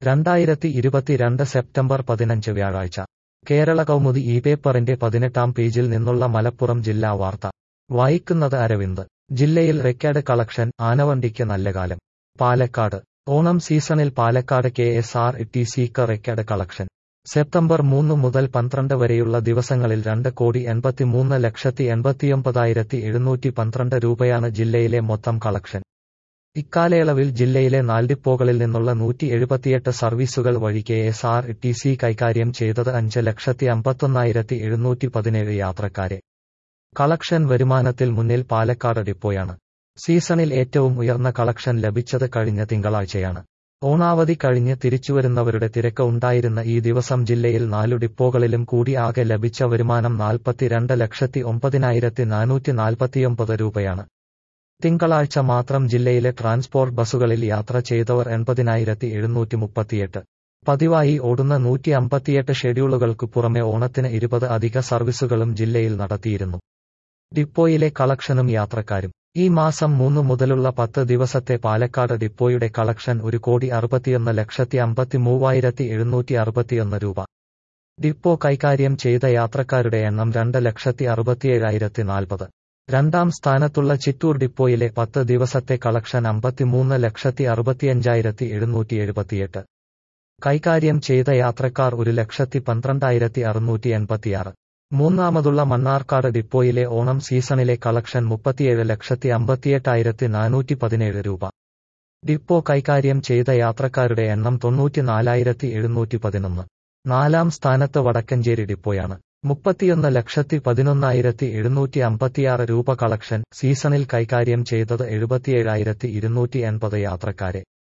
രണ്ടായിരത്തി ഇരുപത്തിരണ്ട് സെപ്റ്റംബർ പതിനഞ്ച് വ്യാഴാഴ്ച കേരള കൗമുദി ഈ പേപ്പറിന്റെ പതിനെട്ടാം പേജിൽ നിന്നുള്ള മലപ്പുറം ജില്ലാ വാർത്ത വായിക്കുന്നത് അരവിന്ദ് ജില്ലയിൽ റെക്കോർഡ് കളക്ഷൻ ആനവണ്ടിക്ക് നല്ല കാലം പാലക്കാട് ഓണം സീസണിൽ Palakkad K S R T സിക്ക് റെക്കോർഡ് കളക്ഷൻ സെപ്റ്റംബർ മൂന്ന് മുതൽ പന്ത്രണ്ട് വരെയുള്ള ദിവസങ്ങളിൽ രണ്ട് കോടി എൺപത്തിമൂന്ന് ലക്ഷത്തി എൺപത്തിയൊമ്പതായിരത്തി എഴുന്നൂറ്റി പന്ത്രണ്ട് രൂപയാണ് ജില്ലയിലെ മൊത്തം കളക്ഷൻ ഇക്കാലയളവിൽ ജില്ലയിലെ നാല് ഡിപ്പോകളിൽ നിന്നുള്ള നൂറ്റി എഴുപത്തിയെട്ട് സർവീസുകൾ വഴി K S R T C കൈകാര്യം ചെയ്തത് അഞ്ച് ലക്ഷത്തി അമ്പത്തൊന്നായിരത്തി എഴുന്നൂറ്റി പതിനേഴ് യാത്രക്കാരെ കളക്ഷൻ വരുമാനത്തിൽ മുന്നിൽ പാലക്കാട് ഡിപ്പോയാണ് സീസണിൽ ഏറ്റവും ഉയർന്ന കളക്ഷൻ ലഭിച്ചത് കഴിഞ്ഞ തിങ്കളാഴ്ചയാണ് ഓണാവധി കഴിഞ്ഞ് തിരിച്ചുവരുന്നവരുടെ തിരക്ക് ഉണ്ടായിരുന്ന ഈ ദിവസം ജില്ലയിൽ നാലു ഡിപ്പോകളിലും കൂടി ആകെ ലഭിച്ച വരുമാനം നാൽപ്പത്തിരണ്ട് ലക്ഷത്തി ഒമ്പതിനായിരത്തി നാനൂറ്റി നാൽപ്പത്തിയൊമ്പത് രൂപയാണ് തിങ്കളാഴ്ച മാത്രം ജില്ലയിലെ ട്രാൻസ്പോർട്ട് ബസ്സുകളിൽ യാത്ര ചെയ്തവർ എൺപതിനായിരത്തി എഴുന്നൂറ്റി മുപ്പത്തിയെട്ട് പതിവായി ഓടുന്ന നൂറ്റി അമ്പത്തിയെട്ട് ഷെഡ്യൂളുകൾക്ക് പുറമെ ഓണത്തിന് ഇരുപത് അധിക സർവീസുകളും ജില്ലയിൽ നടത്തിയിരുന്നു ഡിപ്പോയിലെ കളക്ഷനും യാത്രക്കാരും ഈ മാസം മൂന്ന് മുതലുള്ള പത്ത് ദിവസത്തെ പാലക്കാട് ഡിപ്പോയുടെ കളക്ഷൻ ഒരു കോടി അറുപത്തിയൊന്ന് ലക്ഷത്തി അമ്പത്തി മൂവായിരത്തി എഴുന്നൂറ്റി അറുപത്തിയൊന്ന് രൂപ ഡിപ്പോ കൈകാര്യം ചെയ്ത യാത്രക്കാരുടെ എണ്ണം രണ്ട് ലക്ഷത്തി അറുപത്തിയേഴായിരത്തി നാൽപ്പത് രണ്ടാം സ്ഥാനത്തുള്ള ചിറ്റൂർ ഡിപ്പോയിലെ പത്ത് ദിവസത്തെ കളക്ഷൻ അമ്പത്തിമൂന്ന് ലക്ഷത്തി അറുപത്തിയഞ്ചായിരത്തി എഴുന്നൂറ്റി എഴുപത്തിയെട്ട് കൈകാര്യം ചെയ്ത യാത്രക്കാർ ഒരു ലക്ഷത്തി പന്ത്രണ്ടായിരത്തി അറുന്നൂറ്റി എൺപത്തിയാറ് മൂന്നാമതുള്ള മണ്ണാർക്കാട് ഡിപ്പോയിലെ ഓണം സീസണിലെ കളക്ഷൻ മുപ്പത്തിയേഴ് ലക്ഷത്തി അമ്പത്തിയെട്ടായിരത്തി നാനൂറ്റി പതിനേഴ് രൂപ ഡിപ്പോ കൈകാര്യം ചെയ്ത യാത്രക്കാരുടെ എണ്ണം തൊണ്ണൂറ്റിനാലായിരത്തി എഴുന്നൂറ്റി പതിനൊന്ന് നാലാം സ്ഥാനത്ത് വടക്കഞ്ചേരി ഡിപ്പോയാണ് മുപ്പത്തിയൊന്ന് ലക്ഷത്തി പതിനൊന്നായിരത്തി എഴുന്നൂറ്റി അമ്പത്തിയാറ് രൂപ കളക്ഷൻ സീസണിൽ കൈകാര്യം ചെയ്തത് എഴുപത്തിയേഴായിരത്തി ഇരുന്നൂറ്റി എൺപത് യാത്രക്കാരെ